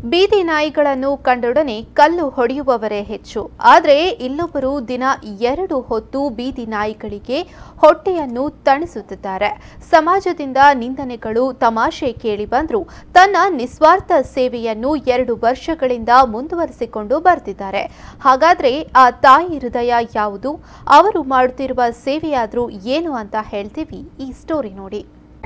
ಬೀದಿ ನಾಯಿಗಳನ್ನು ಕಂಡೊಡನೆ ಕಲ್ಲು ಹೊಡೆಯುವವರೇ ಹೆಚ್ಚು ಆದರೆ ಇಲ್ಲೊಬ್ಬರು ದಿನ ಎರಡು ಹೊತ್ತು ಬೀದಿ ನಾಯಿಗಳಿಗೆ ಹೊಟ್ಟೆಯನ್ನು ತಣಿಸುತ್ತಿದ್ದಾರೆ ಸಮಾಜದಿಂದ ನಿಂದನೆಗಳು ತಮಾಷೆ ಕೇಳಿ ಬಂದರೂ ತನ್ನ ನಿಸ್ವಾರ್ಥ ಸೇವೆಯನ್ನು ಎರಡು ವರ್ಷಗಳಿಂದ ಮುಂದುವರಿಸಿಕೊಂಡು ಬರ್ತಿದ್ದಾರೆ ಹಾಗಾದ್ರೆ ಆ ತಾಯಿ ಹೃದಯ ಯಾವುದು ಅವರು ಮಾಡುತ್ತಿರುವ ಸೇವೆಯಾದ್ರೂ ಏನು ಅಂತ ಹೇಳ್ತೀವಿ ಈ ಸ್ಟೋರಿ ನೋಡಿ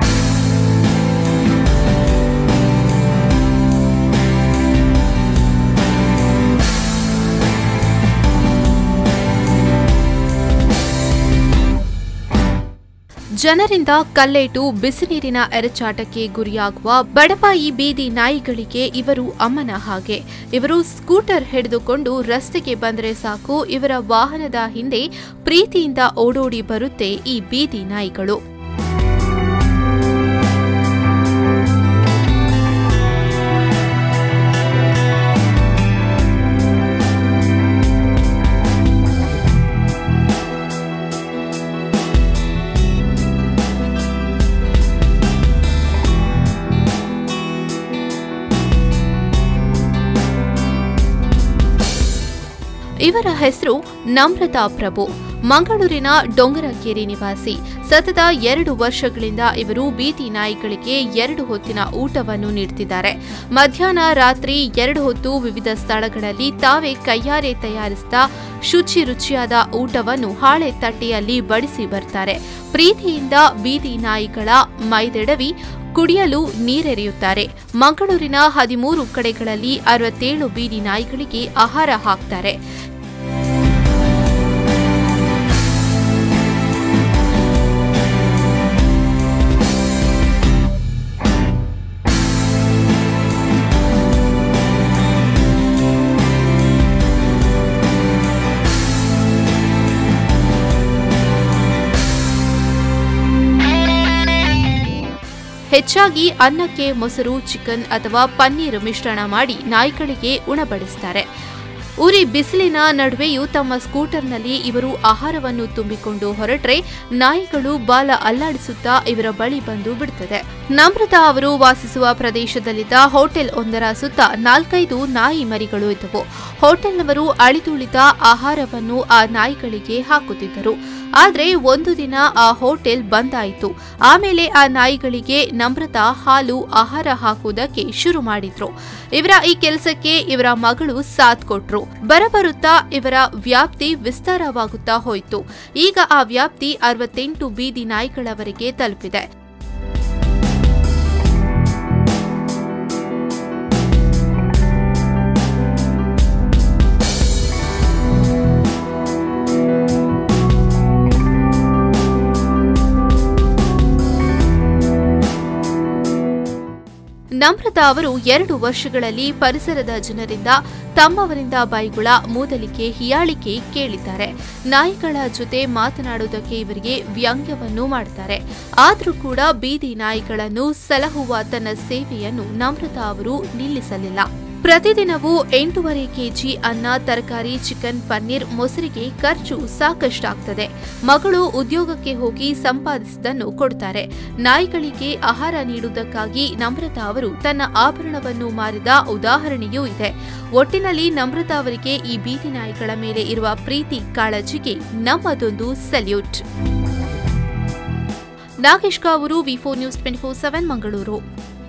ಜನರಿಂದ ಕಲ್ಲೇಟು ಬಿಸಿನೀರಿನ ಎರಚಾಟಕ್ಕೆ ಗುರಿಯಾಗುವ ಬಡಪಾಯಿ ಬೀದಿ ನಾಯಿಗಳಿಗೆ ಇವರು ಅಮ್ಮನ ಹಾಗೆ ಇವರು ಸ್ಕೂಟರ್ ಹಿಡಿದುಕೊಂಡು ರಸ್ತೆಗೆ ಬಂದರೆ ಸಾಕು ಇವರ ವಾಹನದ ಹಿಂದೆ ಪ್ರೀತಿಯಿಂದ ಓಡೋಡಿ ಬರುತ್ತೆ ಈ ಬೀದಿ ನಾಯಿಗಳು ಇವರ ಹೆಸರು ನಮ್ರತಾ ಪ್ರಭು ಮಂಗಳೂರಿನ ಡೊಂಗರಕೇರಿ ನಿವಾಸಿ ಸತತ ಎರಡು ವರ್ಷಗಳಿಂದ ಇವರು ಬೀದಿ ನಾಯಿಗಳಿಗೆ ಎರಡು ಹೊತ್ತಿನ ಊಟವನ್ನು ನೀಡುತ್ತಿದ್ದಾರೆ ಮಧ್ಯಾಹ್ನ ರಾತ್ರಿ ಎರಡು ಹೊತ್ತು ವಿವಿಧ ಸ್ಥಳಗಳಲ್ಲಿ ತಾವೇ ಕೈಯಾರೆ ತಯಾರಿಸಿದ ಶುಚಿ ರುಚಿಯಾದ ಊಟವನ್ನು ಹಾಳೆ ತಟ್ಟೆಯಲ್ಲಿ ಬಡಿಸಿ ಬರ್ತಾರೆ ಪ್ರೀತಿಯಿಂದ ಬೀದಿ ನಾಯಿಗಳ ಮೈದೆಡವಿ ಕುಡಿಯಲು ನೀರೆರೆಯುತ್ತಾರೆ ಮಂಗಳೂರಿನ ಹದಿಮೂರು ಕಡೆಗಳಲ್ಲಿ ಅರವತ್ತೇಳು ಬೀದಿ ನಾಯಿಗಳಿಗೆ ಆಹಾರ ಹಾಕ್ತಾರೆ ಹೆಚ್ಚಾಗಿ ಅನ್ನಕ್ಕೆ ಮೊಸರು ಚಿಕನ್ ಅಥವಾ ಪನ್ನೀರ್ ಮಿಶ್ರಣ ಮಾಡಿ ನಾಯಿಗಳಿಗೆ ಉಣಬಡಿಸ್ತಾರೆ ಉರಿ ಬಿಸಿಲಿನ ನಡುವೆಯೂ ತಮ್ಮ ಸ್ಕೂಟರ್ನಲ್ಲಿ ಇವರು ಆಹಾರವನ್ನು ತುಂಬಿಕೊಂಡು ಹೊರಟ್ರೆ ನಾಯಿಗಳು ಬಾಲ ಅಲ್ಲಾಡಿಸುತ್ತಾ ಇವರ ಬಳಿ ಬಂದು ಬಿಡುತ್ತದೆ ನಮ್ರತಾ ಅವರು ವಾಸಿಸುವ ಪ್ರದೇಶದಲ್ಲಿದ್ದ ಹೋಟೆಲ್ ಒಂದರ ಸುತ್ತ ನಾಲ್ಕೈದು ನಾಯಿ ಮರಿಗಳು ಇದ್ದವು ಹೋಟೆಲ್ನವರು ಅಳಿದುಳಿದ ಆಹಾರವನ್ನು ಆ ನಾಯಿಗಳಿಗೆ ಹಾಕುತ್ತಿದ್ದರು ಆದರೆ ಒಂದು ದಿನ ಆ ಹೋಟೆಲ್ ಬಂದ್ ಆಯಿತು ಆಮೇಲೆ ಆ ನಾಯಿಗಳಿಗೆ ನಮ್ರತಾ ಹಾಲು ಆಹಾರ ಹಾಕುವುದಕ್ಕೆ ಶುರು ಮಾಡಿದ್ರು ಇವರ ಈ ಕೆಲಸಕ್ಕೆ ಇವರ ಮಗಳು ಸಾಥ್ ಕೊಟ್ರು ಬರಬರುತ್ತಾ ಇವರ ವ್ಯಾಪ್ತಿ ವಿಸ್ತಾರವಾಗುತ್ತಾ ಹೋಯಿತು ಈಗ ಆ ವ್ಯಾಪ್ತಿ ಅರವತ್ತೆಂಟು ಬೀದಿ ನಾಯಿಗಳವರೆಗೆ ತಲುಪಿದೆ ನಮ್ರತಾ ಅವರು ಎರಡು ವರ್ಷಗಳಲ್ಲಿ ಪರಿಸರದ ಜನರಿಂದ ತಮ್ಮವರಿಂದ ಬೈಗುಳ ಮೂದಲಿಕೆ ಹಿಯಾಳಿಕೆ ಕೇಳಿದ್ದಾರೆ ನಾಯಿಗಳ ಜೊತೆ ಮಾತನಾಡುವುದಕ್ಕೆ ಇವರಿಗೆ ವ್ಯಂಗ್ಯವನ್ನು ಮಾಡ್ತಾರೆ ಆದರೂ ಕೂಡ ಬೀದಿ ನಾಯಿಗಳನ್ನು ಸಲಹುವ ತನ್ನ ಸೇವೆಯನ್ನು ನಮ್ರತಾ ಅವರು ನಿಲ್ಲಿಸಲಿಲ್ಲ ಪ್ರತಿದಿನವೂ ಎಂಟೂವರೆ ಕೆಜಿ ಅನ್ನ ತರಕಾರಿ ಚಿಕನ್ ಪನ್ನೀರ್ ಮೊಸರಿಗೆ ಖರ್ಚು ಸಾಕಷ್ಟಾಗ್ತದೆ ಮಗಳು ಉದ್ಯೋಗಕ್ಕೆ ಹೋಗಿ ಸಂಪಾದಿಸಿದನ್ನು ಕೊಡ್ತಾರೆ ನಾಯಿಗಳಿಗೆ ಆಹಾರ ನೀಡುವುದಕ್ಕಾಗಿ ನಮ್ರತಾ ಅವರು ತನ್ನ ಆಭರಣವನ್ನು ಮಾರಿದ ಉದಾಹರಣೆಯೂ ಇದೆ ಒಟ್ಟಿನಲ್ಲಿ ನಮ್ರತಾ ಅವರಿಗೆ ಈ ಬೀದಿ ನಾಯಿಗಳ ಮೇಲೆ ಇರುವ ಪ್ರೀತಿ ಕಾಳಜಿಗೆ ನಮ್ಮದೊಂದು salute Nagesh Kavoor V four news twenty four seven Mangaluru